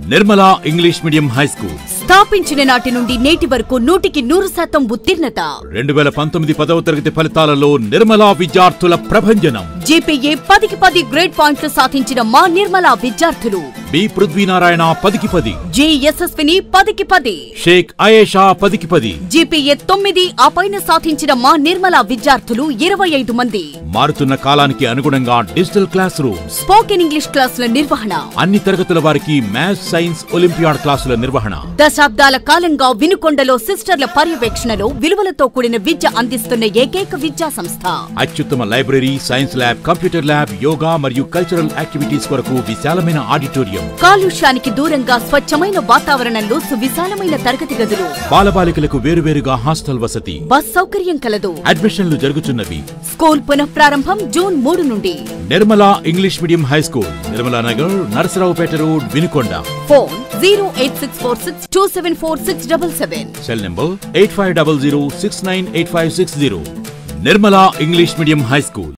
Nirmala English medium high school స్థాపించిన నాటి నుండి నేటి వరకు నూటికి నూరు శాతం ఉత్తీర్ణత రెండు వేల పంతొమ్మిది పదవ తరగతి ఫలితాలలో నిర్మలా విద్యార్థుల ప్రభంజనం జీపీఏ పదికి పది గ్రేడ్ పాయింట్లు సాధించిన మా నిర్మలా విద్యార్థులు బి పృథ్వీనారాయణ పదికి పది జేఎస్ఎస్విని పదికి పది షేక్ అయేషా పదికి పది జీపీఏ తొమ్మిది ఆ పైన సాధించిన మా నిర్మలా విద్యార్థులు ఇరవై ఐదు మంది మారుతున్న కాలానికి అనుగుణంగా digital class rooms spoken English క్లాసుల నిర్వహణ అన్ని తరగతుల వారికి మ్యాథ్స్ సైన్స్ ఒలింపియాడ్ క్లాసుల నిర్వహణ దశాబ్దాల కాలంగా వినుకొండలో సిస్టర్ల పర్యవేక్షణలో విలువలతో కూడిన విద్య అందిస్తున్న ఏకైక విద్యా సంస్థ అత్యుత్తమ library science lab computer lab yoga మరియు కల్చరల్ యాక్టివిటీస్ కొరకు విశాలమైన ఆడిటోరియం కాలుష్యానికి దూరంగా స్వచ్ఛమైన వాతావరణంలో సువిశాలమైన తరగతి గదులు బాలబాలికలకు వేరువేరుగా హాస్టల్ వసతి బస్ సౌకర్యం కలదు అడ్మిషన్లు జరుగుతున్నవి స్కూల్ పునఃప్రారంభం జూన్ మూడు నుండి Nirmala English medium high school Nirmala Nagar Narasaraopet road Vinukonda phone zero eight six four six two seven four six double seven cell number eight five double zero six nine eight five six zero Nirmala English medium high school